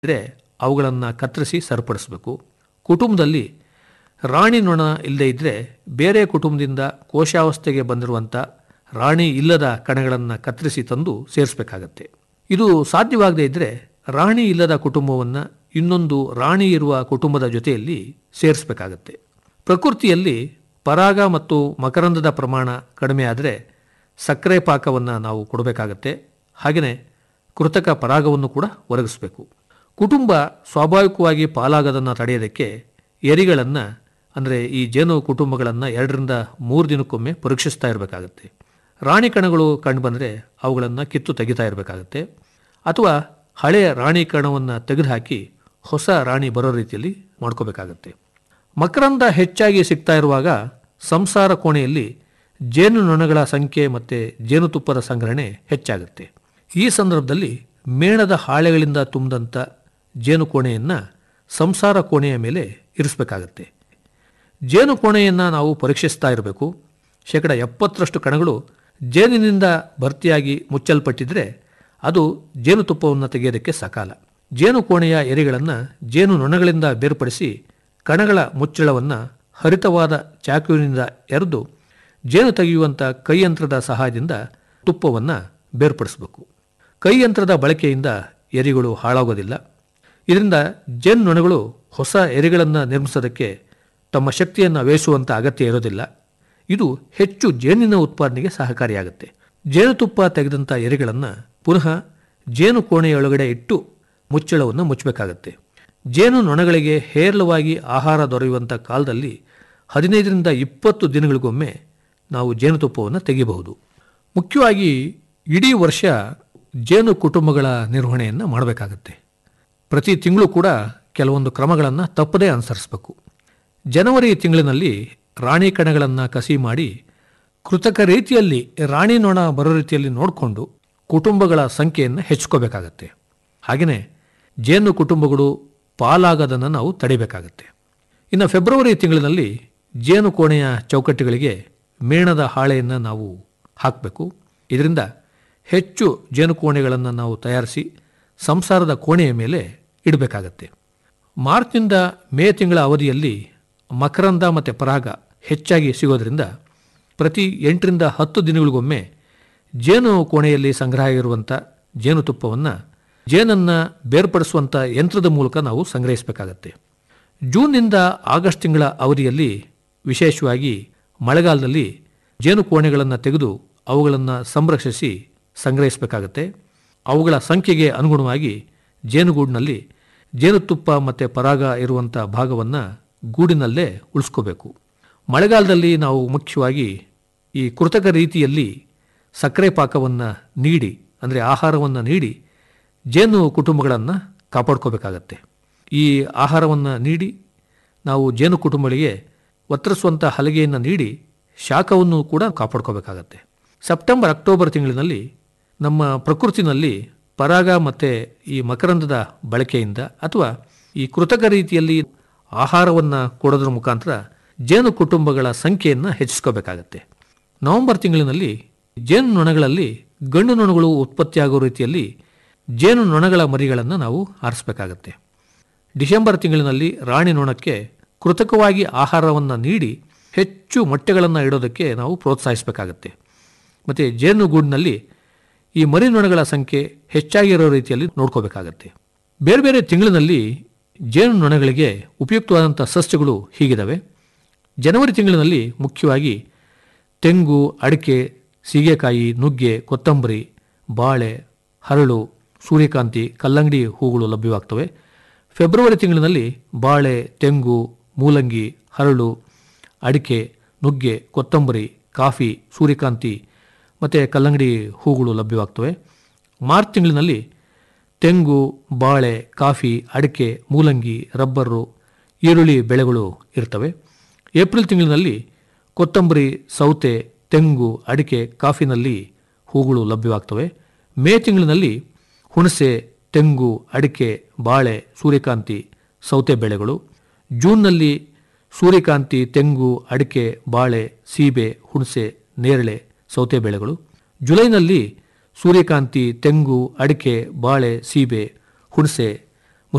ಇದ್ದರೆ ಅವುಗಳನ್ನು ಕತ್ತರಿಸಿ ಸರಿಪಡಿಸಬೇಕು ಕುಟುಂಬದಲ್ಲಿ ರಾಣಿ ನೊಣ ಇಲ್ಲದೇ ಇದ್ದರೆ ಬೇರೆ ಕುಟುಂಬದಿಂದ ಕೋಶಾವಸ್ಥೆಗೆ ಬಂದಿರುವಂಥ ರಾಣಿ ಇಲ್ಲದ ಕಣಗಳನ್ನು ಕತ್ತರಿಸಿ ತಂದು ಸೇರಿಸಬೇಕಾಗತ್ತೆ ಇದು ಸಾಧ್ಯವಾಗದೇ ಇದ್ದರೆ ರಾಣಿ ಇಲ್ಲದ ಕುಟುಂಬವನ್ನು ಇನ್ನೊಂದು ರಾಣಿ ಇರುವ ಕುಟುಂಬದ ಜೊತೆಯಲ್ಲಿ ಸೇರಿಸಬೇಕಾಗತ್ತೆ ಪ್ರಕೃತಿಯಲ್ಲಿ ಪರಾಗ ಮತ್ತು ಮಕರಂದದ ಪ್ರಮಾಣ ಕಡಿಮೆ ಆದರೆ ಸಕ್ಕರೆ ಪಾಕವನ್ನು ನಾವು ಕೊಡಬೇಕಾಗತ್ತೆ ಹಾಗೆಯೇ ಕೃತಕ ಪರಾಗವನ್ನು ಕೂಡ ಒದಗಿಸಬೇಕು ಕುಟುಂಬ ಸ್ವಾಭಾವಿಕವಾಗಿ ಪಾಲಾಗದನ್ನು ತಡೆಯೋದಕ್ಕೆ ಎರಿಗಳನ್ನು ಅಂದರೆ ಈ ಜೇನು ಕುಟುಂಬಗಳನ್ನು ಎರಡರಿಂದ ಮೂರು ದಿನಕ್ಕೊಮ್ಮೆ ಪರೀಕ್ಷಿಸ್ತಾ ಇರಬೇಕಾಗತ್ತೆ ರಾಣಿ ಕಣಗಳು ಕಂಡುಬಂದರೆ ಅವುಗಳನ್ನು ಕಿತ್ತು ತೆಗಿತಾ ಇರಬೇಕಾಗತ್ತೆ ಅಥವಾ ಹಳೆಯ ರಾಣಿ ಕಣವನ್ನು ತೆಗೆದುಹಾಕಿ ಹೊಸ ರಾಣಿ ಬರೋ ರೀತಿಯಲ್ಲಿ ಮಾಡ್ಕೋಬೇಕಾಗತ್ತೆ ಮಕರಂದ ಹೆಚ್ಚಾಗಿ ಸಿಗ್ತಾ ಇರುವಾಗ ಸಂಸಾರ ಕೋಣೆಯಲ್ಲಿ ಜೇನು ನೊಣಗಳ ಸಂಖ್ಯೆ ಮತ್ತು ಜೇನುತುಪ್ಪದ ಸಂಗ್ರಹಣೆ ಹೆಚ್ಚಾಗುತ್ತೆ ಈ ಸಂದರ್ಭದಲ್ಲಿ ಮೇಣದ ಹಾಳೆಗಳಿಂದ ತುಂಬಿದಂಥ ಜೇನು ಕೋಣೆಯನ್ನು ಸಂಸಾರ ಕೋಣೆಯ ಮೇಲೆ ಇರಿಸಬೇಕಾಗತ್ತೆ ಜೇನು ಕೋಣೆಯನ್ನು ನಾವು ಪರೀಕ್ಷಿಸ್ತಾ ಇರಬೇಕು ಶೇಕಡ ಎಪ್ಪತ್ತರಷ್ಟು ಕಣಗಳು ಜೇನಿನಿಂದ ಭರ್ತಿಯಾಗಿ ಮುಚ್ಚಲ್ಪಟ್ಟಿದ್ರೆ ಅದು ಜೇನುತುಪ್ಪವನ್ನು ತೆಗೆಯೋದಕ್ಕೆ ಸಕಾಲ ಜೇನು ಕೋಣೆಯ ಎರೆಗಳನ್ನು ಜೇನು ನೊಣಗಳಿಂದ ಬೇರ್ಪಡಿಸಿ ಕಣಗಳ ಮುಚ್ಚಳವನ್ನು ಹರಿತವಾದ ಚಾಕುವಿನಿಂದ ಎರೆದು ಜೇನು ತೆಗೆಯುವಂಥ ಕೈಯಂತ್ರದ ಸಹಾಯದಿಂದ ತುಪ್ಪವನ್ನು ಬೇರ್ಪಡಿಸಬೇಕು ಕೈಯಂತ್ರದ ಬಳಕೆಯಿಂದ ಎರಿಗಳು ಹಾಳಾಗೋದಿಲ್ಲ ಇದರಿಂದ ಜೇನು ನೊಣಗಳು ಹೊಸ ಎರೆಗಳನ್ನು ನಿರ್ಮಿಸೋದಕ್ಕೆ ತಮ್ಮ ಶಕ್ತಿಯನ್ನು ವ್ಯಯಿಸುವಂಥ ಅಗತ್ಯ ಇರೋದಿಲ್ಲ ಇದು ಹೆಚ್ಚು ಜೇನಿನ ಉತ್ಪಾದನೆಗೆ ಸಹಕಾರಿಯಾಗುತ್ತೆ ಜೇನುತುಪ್ಪ ತೆಗೆದಂಥ ಎರೆಗಳನ್ನು ಪುನಃ ಜೇನು ಕೋಣೆಯೊಳಗಡೆ ಇಟ್ಟು ಮುಚ್ಚಳವನ್ನು ಮುಚ್ಚಬೇಕಾಗತ್ತೆ ಜೇನು ನೊಣಗಳಿಗೆ ಹೇರಳವಾಗಿ ಆಹಾರ ದೊರೆಯುವಂಥ ಕಾಲದಲ್ಲಿ ಹದಿನೈದರಿಂದ ಇಪ್ಪತ್ತು ದಿನಗಳಿಗೊಮ್ಮೆ ನಾವು ಜೇನುತುಪ್ಪವನ್ನು ತೆಗಿಬಹುದು ಮುಖ್ಯವಾಗಿ ಇಡೀ ವರ್ಷ ಜೇನು ಕುಟುಂಬಗಳ ನಿರ್ವಹಣೆಯನ್ನು ಮಾಡಬೇಕಾಗತ್ತೆ ಪ್ರತಿ ತಿಂಗಳು ಕೂಡ ಕೆಲವೊಂದು ಕ್ರಮಗಳನ್ನು ತಪ್ಪದೇ ಅನುಸರಿಸಬೇಕು ಜನವರಿ ತಿಂಗಳಿನಲ್ಲಿ ರಾಣಿ ಕಣಗಳನ್ನು ಕಸಿ ಮಾಡಿ ಕೃತಕ ರೀತಿಯಲ್ಲಿ ರಾಣಿ ನೊಣ ಬರೋ ರೀತಿಯಲ್ಲಿ ನೋಡಿಕೊಂಡು ಕುಟುಂಬಗಳ ಸಂಖ್ಯೆಯನ್ನು ಹೆಚ್ಚಿಕೋಬೇಕಾಗತ್ತೆ ಹಾಗೆಯೇ ಜೇನು ಕುಟುಂಬಗಳು ಪಾಲಾಗದನ್ನು ನಾವು ತಡಿಬೇಕಾಗತ್ತೆ ಇನ್ನು ಫೆಬ್ರವರಿ ತಿಂಗಳಿನಲ್ಲಿ ಜೇನು ಕೋಣೆಯ ಚೌಕಟ್ಟುಗಳಿಗೆ ಮೇಣದ ಹಾಳೆಯನ್ನು ನಾವು ಹಾಕಬೇಕು ಇದರಿಂದ ಹೆಚ್ಚು ಜೇನು ಕೋಣೆಗಳನ್ನು ನಾವು ತಯಾರಿಸಿ ಸಂಸಾರದ ಕೋಣೆಯ ಮೇಲೆ ಇಡಬೇಕಾಗತ್ತೆ ಮಾರ್ಚ್ನಿಂದ ಮೇ ತಿಂಗಳ ಅವಧಿಯಲ್ಲಿ ಮಕರಂದ ಮತ್ತು ಪರಾಗ ಹೆಚ್ಚಾಗಿ ಸಿಗೋದ್ರಿಂದ ಪ್ರತಿ ಎಂಟರಿಂದ ಹತ್ತು ದಿನಗಳಿಗೊಮ್ಮೆ ಜೇನು ಕೋಣೆಯಲ್ಲಿ ಸಂಗ್ರಹ ಇರುವಂಥ ಜೇನುತುಪ್ಪವನ್ನು ಜೇನನ್ನು ಬೇರ್ಪಡಿಸುವಂಥ ಯಂತ್ರದ ಮೂಲಕ ನಾವು ಸಂಗ್ರಹಿಸಬೇಕಾಗತ್ತೆ ಜೂನ್ನಿಂದ ಆಗಸ್ಟ್ ತಿಂಗಳ ಅವಧಿಯಲ್ಲಿ ವಿಶೇಷವಾಗಿ ಮಳೆಗಾಲದಲ್ಲಿ ಜೇನು ಕೋಣೆಗಳನ್ನು ತೆಗೆದು ಅವುಗಳನ್ನು ಸಂರಕ್ಷಿಸಿ ಸಂಗ್ರಹಿಸಬೇಕಾಗತ್ತೆ ಅವುಗಳ ಸಂಖ್ಯೆಗೆ ಅನುಗುಣವಾಗಿ ಜೇನುಗೂಡಿನಲ್ಲಿ ಜೇನುತುಪ್ಪ ಮತ್ತು ಪರಾಗ ಇರುವಂಥ ಭಾಗವನ್ನು ಗೂಡಿನಲ್ಲೇ ಉಳಿಸ್ಕೋಬೇಕು ಮಳೆಗಾಲದಲ್ಲಿ ನಾವು ಮುಖ್ಯವಾಗಿ ಈ ಕೃತಕ ರೀತಿಯಲ್ಲಿ ಸಕ್ಕರೆ ಪಾಕವನ್ನು ನೀಡಿ ಅಂದರೆ ಆಹಾರವನ್ನು ನೀಡಿ ಜೇನು ಕುಟುಂಬಗಳನ್ನು ಕಾಪಾಡ್ಕೋಬೇಕಾಗತ್ತೆ ಈ ಆಹಾರವನ್ನು ನೀಡಿ ನಾವು ಜೇನು ಕುಟುಂಬಗಳಿಗೆ ಒತ್ತರಿಸುವಂಥ ಹಲಗೆಯನ್ನು ನೀಡಿ ಶಾಖವನ್ನು ಕೂಡ ಕಾಪಾಡ್ಕೋಬೇಕಾಗತ್ತೆ ಸೆಪ್ಟೆಂಬರ್ ಅಕ್ಟೋಬರ್ ತಿಂಗಳಿನಲ್ಲಿ ನಮ್ಮ ಪ್ರಕೃತಿನಲ್ಲಿ ಪರಾಗ ಮತ್ತು ಈ ಮಕರಂದದ ಬಳಕೆಯಿಂದ ಅಥವಾ ಈ ಕೃತಕ ರೀತಿಯಲ್ಲಿ ಆಹಾರವನ್ನು ಕೊಡೋದ್ರ ಮುಖಾಂತರ ಜೇನು ಕುಟುಂಬಗಳ ಸಂಖ್ಯೆಯನ್ನು ಹೆಚ್ಚಿಸ್ಕೋಬೇಕಾಗತ್ತೆ ನವೆಂಬರ್ ತಿಂಗಳಿನಲ್ಲಿ ಜೇನು ನೊಣಗಳಲ್ಲಿ ಗಂಡು ನೊಣಗಳು ಉತ್ಪತ್ತಿಯಾಗೋ ರೀತಿಯಲ್ಲಿ ಜೇನು ನೊಣಗಳ ಮರಿಗಳನ್ನು ನಾವು ಆರಿಸಬೇಕಾಗತ್ತೆ ಡಿಸೆಂಬರ್ ತಿಂಗಳಿನಲ್ಲಿ ರಾಣಿ ನೊಣಕ್ಕೆ ಕೃತಕವಾಗಿ ಆಹಾರವನ್ನು ನೀಡಿ ಹೆಚ್ಚು ಮೊಟ್ಟೆಗಳನ್ನು ಇಡೋದಕ್ಕೆ ನಾವು ಪ್ರೋತ್ಸಾಹಿಸಬೇಕಾಗತ್ತೆ ಮತ್ತು ಜೇನುಗೂಡಿನಲ್ಲಿ ಈ ಮರಿ ನೊಣಗಳ ಸಂಖ್ಯೆ ಹೆಚ್ಚಾಗಿರೋ ರೀತಿಯಲ್ಲಿ ನೋಡ್ಕೋಬೇಕಾಗತ್ತೆ ಬೇರೆ ಬೇರೆ ತಿಂಗಳಿನಲ್ಲಿ ಜೇನು ನೊಣಗಳಿಗೆ ಉಪಯುಕ್ತವಾದಂಥ ಸಸ್ಯಗಳು ಹೀಗಿದ್ದಾವೆ ಜನವರಿ ತಿಂಗಳಿನಲ್ಲಿ ಮುಖ್ಯವಾಗಿ ತೆಂಗು ಅಡಿಕೆ ಸೀಗೆಕಾಯಿ ನುಗ್ಗೆ ಕೊತ್ತಂಬರಿ ಬಾಳೆ ಹರಳು ಸೂರ್ಯಕಾಂತಿ ಕಲ್ಲಂಗಡಿ ಹೂಗಳು ಲಭ್ಯವಾಗ್ತವೆ ಫೆಬ್ರವರಿ ತಿಂಗಳಿನಲ್ಲಿ ಬಾಳೆ ತೆಂಗು ಮೂಲಂಗಿ ಹರಳು ಅಡಿಕೆ ನುಗ್ಗೆ ಕೊತ್ತಂಬರಿ ಕಾಫಿ ಸೂರ್ಯಕಾಂತಿ ಮತ್ತು ಕಲ್ಲಂಗಡಿ ಹೂಗಳು ಲಭ್ಯವಾಗ್ತವೆ ಮಾರ್ಚ್ ತಿಂಗಳಿನಲ್ಲಿ ತೆಂಗು ಬಾಳೆ ಕಾಫಿ ಅಡಿಕೆ ಮೂಲಂಗಿ ರಬ್ಬರು ಈರುಳ್ಳಿ ಬೆಳೆಗಳು ಇರ್ತವೆ ಏಪ್ರಿಲ್ ತಿಂಗಳಿನಲ್ಲಿ ಕೊತ್ತಂಬರಿ ಸೌತೆ ತೆಂಗು ಅಡಿಕೆ ಕಾಫಿನಲ್ಲಿ ಹೂಗಳು ಲಭ್ಯವಾಗ್ತವೆ ಮೇ ತಿಂಗಳಿನಲ್ಲಿ ಹುಣಸೆ ತೆಂಗು ಅಡಿಕೆ ಬಾಳೆ ಸೂರ್ಯಕಾಂತಿ ಸೌತೆ ಬೆಳೆಗಳು ಜೂನ್ನಲ್ಲಿ ಸೂರ್ಯಕಾಂತಿ ತೆಂಗು ಅಡಿಕೆ ಬಾಳೆ ಸೀಬೆ ಹುಣಸೆ ನೇರಳೆ ಸೌತೆ ಬೆಳೆಗಳು ಜುಲೈನಲ್ಲಿ ಸೂರ್ಯಕಾಂತಿ ತೆಂಗು ಅಡಿಕೆ ಬಾಳೆ ಸೀಬೆ ಹುಣಸೆ